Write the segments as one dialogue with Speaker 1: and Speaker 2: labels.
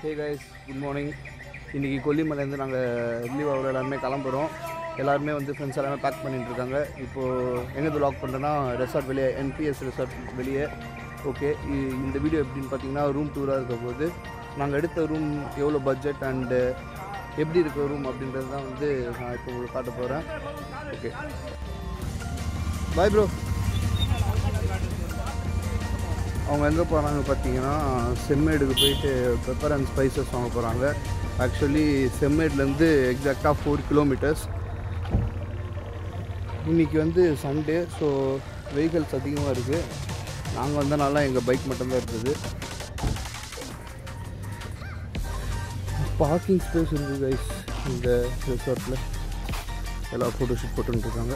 Speaker 1: hey guys good morning இன்றைக்கி கொல்லிமலைலேருந்து நாங்கள் leave ஆகிற எல்லாருமே கிளம்புறோம் எல்லாருமே வந்து ஃப்ரெண்ட்ஸ் எல்லாமே பேக் பண்ணிட்டு இருக்காங்க இப்போது எங்கே லாக் பண்ணுறேன்னா ரெசார்ட் வெளியே என்பிஎஸ் ரெசார்ட் வெளியே ஓகே இந்த வீடியோ எப்படின்னு பார்த்தீங்கன்னா ரூம் டூராக இருக்க போது நாங்கள் எடுத்த ரூம் எவ்வளோ பட்ஜெட் அண்டு எப்படி இருக்க ரூம் அப்படின்றது தான் வந்து நான் இப்போ உங்களுக்கு காட்ட போகிறேன் ஓகே பாய் ப்ரோ அவங்க எங்கே போகிறாங்க பார்த்தீங்கன்னா செம்மேடுக்கு போயிட்டு பெப்பர் அண்ட் ஸ்பைசஸ் வாங்க போகிறாங்க ஆக்சுவலி செம்மேட்லேருந்து எக்ஸாக்டாக ஃபோர் கிலோமீட்டர்ஸ் இன்றைக்கி வந்து சண்டே ஸோ வெஹிக்கல்ஸ் அதிகமாக இருக்குது நாங்கள் வந்தனால எங்கள் பைக் மட்டும்தான் இருக்குது பார்க்கிங் ஸ்பேஸ் இருக்குது கைஸ் இந்த ரெசார்ட்டில் எல்லாம் ஃபோட்டோஷூட் போட்டுன்னு இருக்காங்க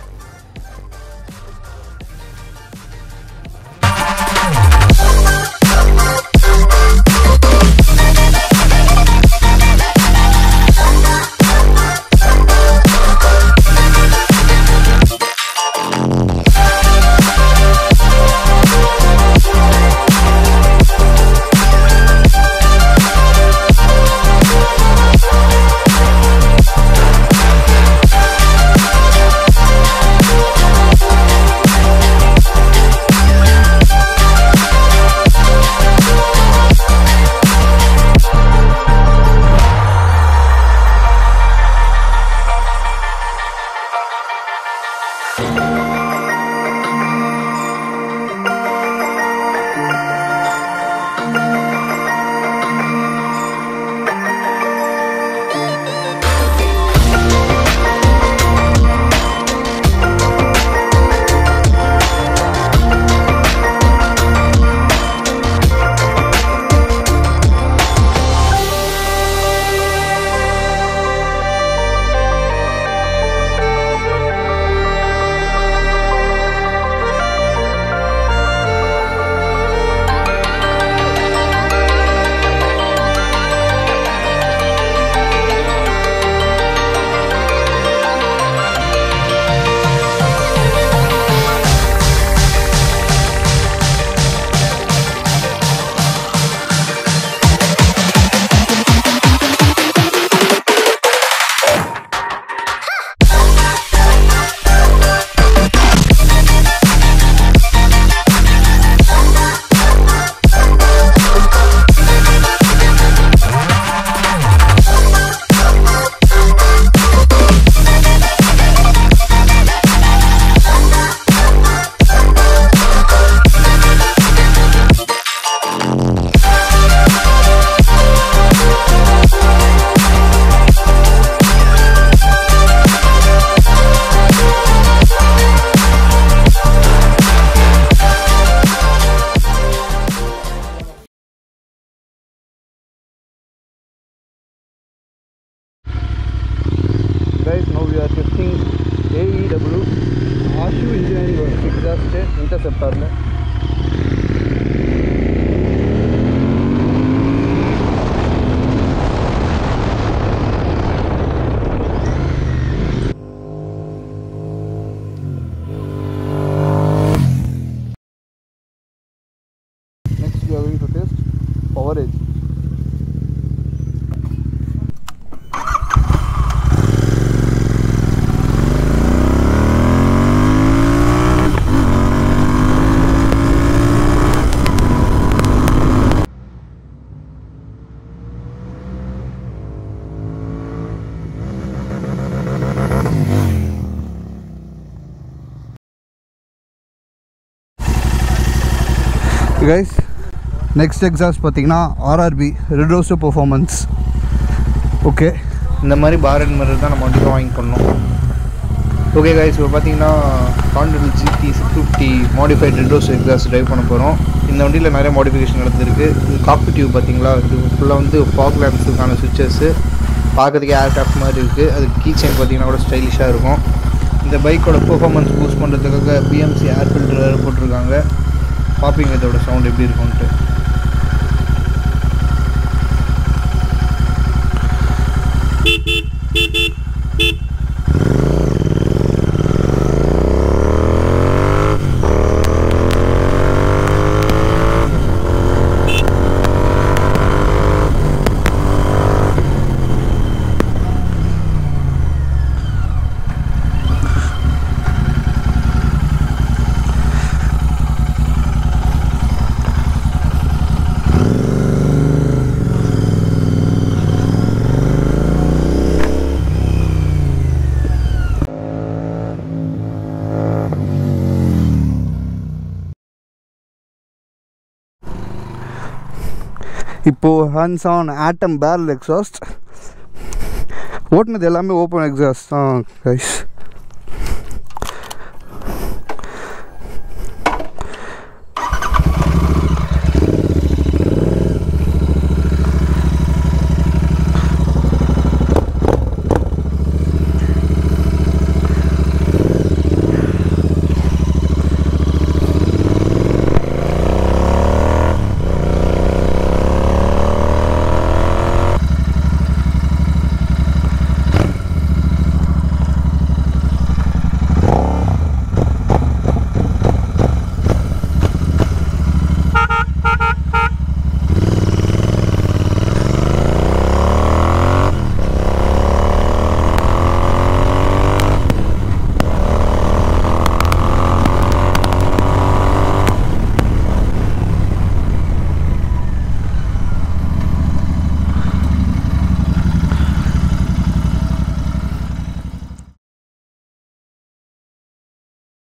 Speaker 1: guys now we are testing AEW Ashu Engineering Works exhaust interceptor next we are going to test power edge guys next exhaust பார்த்தீங்கன்னா ஆர்ஆர்பி ரெட்ரோஸ்டோ பர்ஃபார்மன்ஸ் ஓகே இந்த மாதிரி பார் அண்ட் மிரர் தான் நம்ம வண்டிக்கு வாங்கி பண்ணோம் ஓகே கைஸ் இப்போ பார்த்தீங்கன்னா காண்டல் GT six fifty modified Red Rooster exhaust drive பண்ண போகிறோம் இந்த வண்டியில் நிறைய மாடிஃபிகேஷன் நடந்திருக்கு காக்பி டியூப் பார்த்தீங்களா இது ஃபுல்லாக வந்து ஃபாக் லேம்ப்ஸுக்கான சுவிச்சஸ்ஸு பார்க்கறதுக்கு ஏர் கிராஃப்ட் மாதிரி இருக்குது அது கீ செயின் பார்த்தீங்கன்னா கூட ஸ்டைலிஷாக இருக்கும் இந்த பைக்கோட பெர்ஃபார்மன்ஸ் பூஸ்ட் பண்ணுறதுக்காக பிஎம்சி ஏர் ஃபில்டர் வேறு போட்டிருக்காங்க பாப்பிங் இதோட சவுண்ட் எப்படி இருக்கும்ன்ட்டு இப்போது hands on atom barrel exhaust ஓட்டுனது எல்லாமே ஓப்பன் எக்ஸாஸ்ட் தான் கைஸ்